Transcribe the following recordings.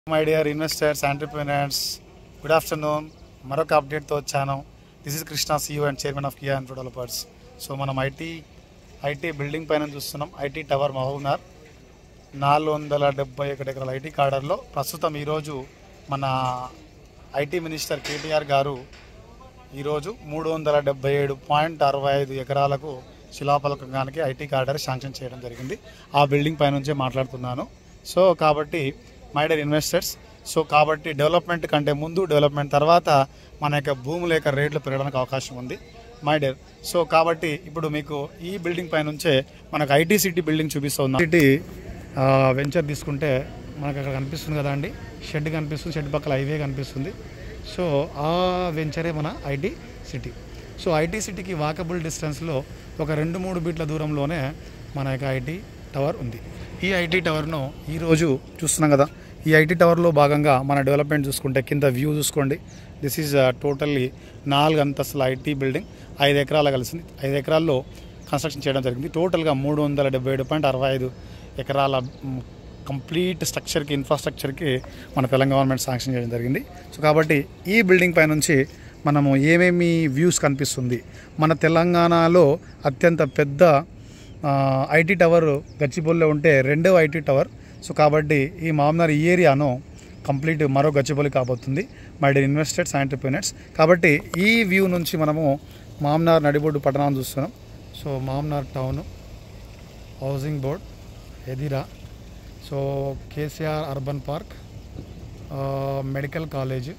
my dear investors entrepreneurs good afternoon మరొక అప్డేట్తో వచ్చాను this is Krishna CEO and chairman of Kiya and developers so మనం IT IT building పైన చూస్తున్నాం ఐటీ టవర్ మహబూబ్నగర్ నాలుగు వందల డెబ్బై ఒకటి ఎకరాల ఐటీ కార్డర్లో ప్రస్తుతం ఈరోజు మన ఐటీ మినిస్టర్ కేటీఆర్ గారు ఈరోజు మూడు వందల డెబ్బై ఏడు పాయింట్ అరవై ఐదు ఎకరాలకు శిలాఫలకంగానికి ఐటీ కార్డర్ శాంక్షన్ చేయడం జరిగింది ఆ బిల్డింగ్ పై నుంచే మాట్లాడుతున్నాను సో కాబట్టి మై డర్ ఇన్వెస్టర్స్ సో కాబట్టి డెవలప్మెంట్ కంటే ముందు డెవలప్మెంట్ తర్వాత మన యొక్క భూముల యొక్క రేట్లు పెరగడానికి అవకాశం ఉంది మై డర్ సో కాబట్టి ఇప్పుడు మీకు ఈ బిల్డింగ్ పై నుంచే మనకు ఐటీ సిటీ బిల్డింగ్ చూపిస్తుంది సిటీ వెంచర్ తీసుకుంటే మనకు అక్కడ కనిపిస్తుంది కదా అండి షెడ్ కనిపిస్తుంది షెడ్ పక్కల హైవే కనిపిస్తుంది సో ఆ వెంచరే మన ఐటీ సిటీ సో ఐటీ సిటీకి వాకబుల్ డిస్టెన్స్లో ఒక రెండు మూడు బీట్ల దూరంలోనే మన యొక్క ఐటీ టవర్ ఉంది ఈ ఐటీ టవర్ను ఈరోజు చూస్తున్నాం కదా ఈ ఐటీ టవర్లో భాగంగా మన డెవలప్మెంట్ చూసుకుంటే కింద వ్యూ చూసుకోండి దిస్ ఈజ్ టోటల్లీ నాలుగు అంతస్తుల ఐటీ బిల్డింగ్ ఐదు ఎకరాల కలిసింది ఐదు ఎకరాల్లో కన్స్ట్రక్షన్ చేయడం జరిగింది టోటల్గా మూడు వందల డెబ్బై ఏడు పాయింట్ అరవై ఐదు ఎకరాల మ్, కంప్లీట్ స్ట్రక్చర్కి ఇన్ఫ్రాస్ట్రక్చర్కి మన తెలంగాణ గవర్నమెంట్ శాంక్షన్ చేయడం జరిగింది సో కాబట్టి ఈ బిల్డింగ్ పై నుంచి మనము ఏమేమి వ్యూస్ కనిపిస్తుంది మన తెలంగాణలో అత్యంత పెద్ద ఐటీ టవర్ గచ్చిబౌలిలో ఉంటే రెండవ ఐటీ టవర్ సో కాబట్టి ఈ మామనార్ ఈ ఏరియాను కంప్లీట్ మరో గచ్చిబౌలి కాబోతుంది మై డి ఇన్వెస్టర్స్ ఆంటర్ప్రినర్స్ కాబట్టి ఈ వ్యూ నుంచి మనము మామనార్ నడిబొడ్డు పట్టణాన్ని చూస్తున్నాం so Mamanur town housing board ఎదిరా సో కేసీఆర్ అర్బన్ పార్క్ ఆ, medical college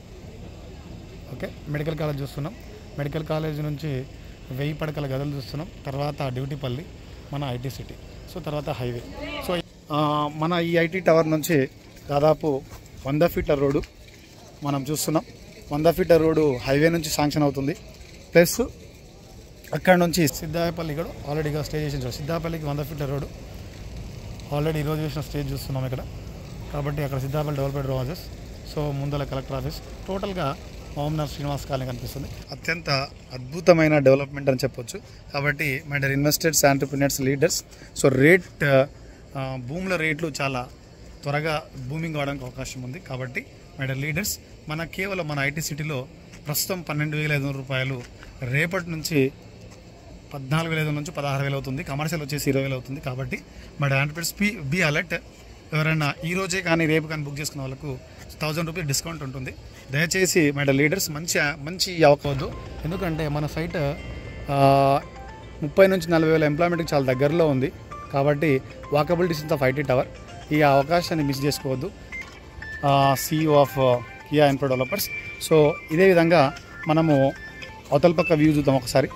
okay medical college చూస్తున్నాం మెడికల్ కాలేజ్ నుంచి వెయ్యి పడకల గదులు చూస్తున్నాం తర్వాత డ్యూటీపల్లి మన ఐటీ సిటీ సో తర్వాత హైవే సో ఆ, మన ఈ ఐటీ టవర్ నుంచి దాదాపు వంద ఫీట్ల రోడ్డు మనం చూస్తున్నాం వంద ఫీట్ల రోడ్డు హైవే నుంచి శాంక్షన్ అవుతుంది ప్లస్ అక్కడ నుంచి సిద్ధాపల్లి కూడా ఆల్రెడీగా స్టే చేసిన సిద్ధాపల్లికి వంద ఫీట్ల రోడ్డు ఆల్రెడీ ఈరోజు చేసిన స్టేజ్ చూస్తున్నాం ఇక్కడ కాబట్టి అక్కడ సిద్ధాపల్లి డెవలప్మెంట్ హౌసెస్ సో ముందల కలెక్టర్ ఆఫీస్ టోటల్గా ఓంనర్ శ్రీనివాస్ కాలనీ కనిపిస్తుంది అత్యంత అద్భుతమైన డెవలప్మెంట్ అని చెప్పొచ్చు కాబట్టి my dear investors entrepreneurs leaders so rate ఆ, భూముల రేట్లు చాలా త్వరగా బూమింగ్ అవడానికి అవకాశం ఉంది కాబట్టి మై డర్ లీడర్స్ మన కేవలం మన ఐటీ సిటీలో ప్రస్తుతం పన్నెండు వేల ఐదు వందల రూపాయలు రేపటి నుంచి పద్నాలుగు వేల ఐదు వందల నుంచి పదహారు వేలు అవుతుంది కమర్షియల్ వచ్చేసి ఇరవై వేలు అవుతుంది కాబట్టి మరి ఆండ్రాయిడ్స్ బీ బీ అలర్ట్ ఎవరైనా ఈ రోజే కానీ రేపు కానీ బుక్ చేసుకున్న వాళ్ళకు థౌజండ్ రూపీస్ డిస్కౌంట్ ఉంటుంది దయచేసి మన లీడర్స్ మంచి మంచి అవ్వకూడదు ఎందుకంటే మన సైట్ ఆ, ముప్పై నుంచి నలభై వేల ఎంప్లాయ్మెంట్కి చాలా దగ్గరలో ఉంది కాబట్టి walkable distance of IT tower ఈ అవకాశాన్ని మిస్ చేసుకోవద్దు CEO of Kia info developers so ఇదే విధంగా మనము అవతల పక్క వ్యూ చూద్దాం ఒకసారి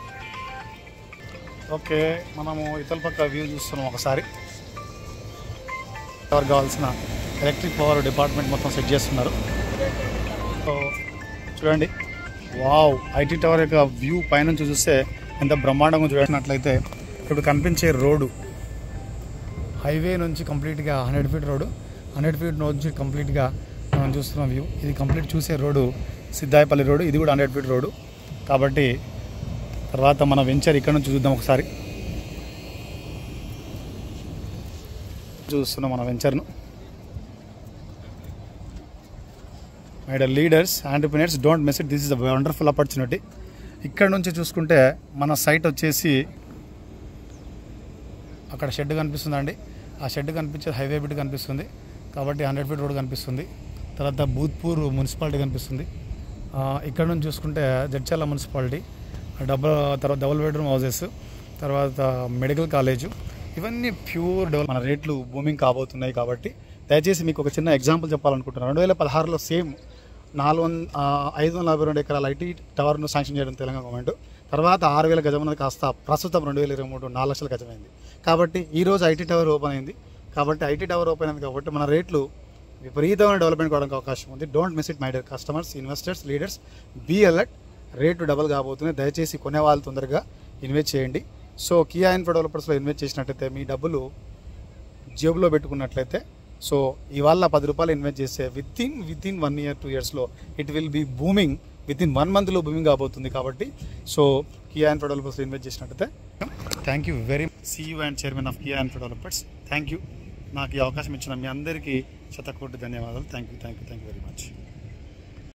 ఓకే మనము ఇతల పక్క వ్యూ చూస్తున్నాం ఒకసారి టవర్ కావాల్సిన ఎలక్ట్రిక్ పవర్ డిపార్ట్మెంట్ మొత్తం సెట్ చేస్తున్నారు సో చూడండి వావ్ ఐటీ టవర్ యొక్క వ్యూ పైనుంచి చూస్తే ఎంత బ్రహ్మాండంగా చూసినట్లయితే ఇప్పుడు కనిపించే రోడ్డు హైవే నుంచి కంప్లీట్గా hundred feet road hundred feet నుంచి కంప్లీట్గా మనం చూస్తున్న వ్యూ ఇది కంప్లీట్ చూసే రోడ్డు సిద్ధాయపల్లి రోడ్డు ఇది కూడా హండ్రెడ్ ఫీట్ రోడ్డు కాబట్టి తర్వాత మన వెంచర్ ఇక్కడ నుంచి చూద్దాం ఒకసారి చూస్తున్నాం మన వెంచర్ను mind leaders entrepreneurs don't miss it this is a wonderful opportunity ఇక్కడ నుంచి చూసుకుంటే మన సైట్ వచ్చేసి అక్కడ షెడ్ కనిపిస్తుందండి ఆ షెడ్ కనిపించేది హైవే బిట్ కనిపిస్తుంది కాబట్టి హండ్రెడ్ ఫీట్ రోడ్ కనిపిస్తుంది తర్వాత భూత్పూర్ మున్సిపాలిటీ కనిపిస్తుంది ఆ, ఇక్కడ నుంచి చూసుకుంటే జడ్చర్ల మున్సిపాలిటీ డబల్ తర్వాత డబుల్ బెడ్రూమ్ హౌసెస్ తర్వాత మెడికల్ కాలేజు ఇవన్నీ ప్యూర్ డెవలప్ మన రేట్లు బూమింగ్ కాబోతున్నాయి కాబట్టి దయచేసి మీకు ఒక చిన్న ఎగ్జాంపుల్ చెప్పాలనుకుంటున్నాను రెండు వేల పదహారులో సేమ్ నాలుగు వంద ఆ, ఐదు వందల నలభై రెండు ఎకరాల ఐటీ టవర్ను శాంక్షన్ చేయడం తెలంగాణ గవర్నమెంట్ తర్వాత ఆరు వేల గజమున్నది కాస్త ప్రస్తుతం రెండు వేల ఇరవై మూడు నాలుగు లక్షల గజమైంది కాబట్టి ఈ రోజు ఐటీ టవర్ ఓపెన్ అయింది కాబట్టి ఐటీ టవర్ ఓపెన్ అయింది కాబట్టి మన రేట్లు విపరీతమైన డెవలప్మెంట్ కావడానికి అవకాశం ఉంది don't miss it my dear customers investors leaders be alert rate double కాబోతుంది దయచేసి కొనే వాళ్ళు తొందరగా ఇన్వెస్ట్ చేయండి సో కియా ఇన్ఫో డెవలపర్స్లో ఇన్వెస్ట్ చేసినట్టయితే మీ డబ్బులు జేబులో పెట్టుకున్నట్లయితే సో ఇవాళ పది రూపాయలు ఇన్వెస్ట్ చేస్తే within within one year two ఇయర్స్లో it will be booming within one మంత్లో బూమింగ్ కాబోతుంది కాబట్టి సో కియా ఇన్ఫో డెవలపర్స్లో ఇన్వెస్ట్ చేసినట్టయితే thank you very CEO and chairman of Kia info developers thank you నాకు ఈ అవకాశం ఇచ్చిన మీ అందరికీ శతకోటి ధన్యవాదాలు thank you thank you thank you very much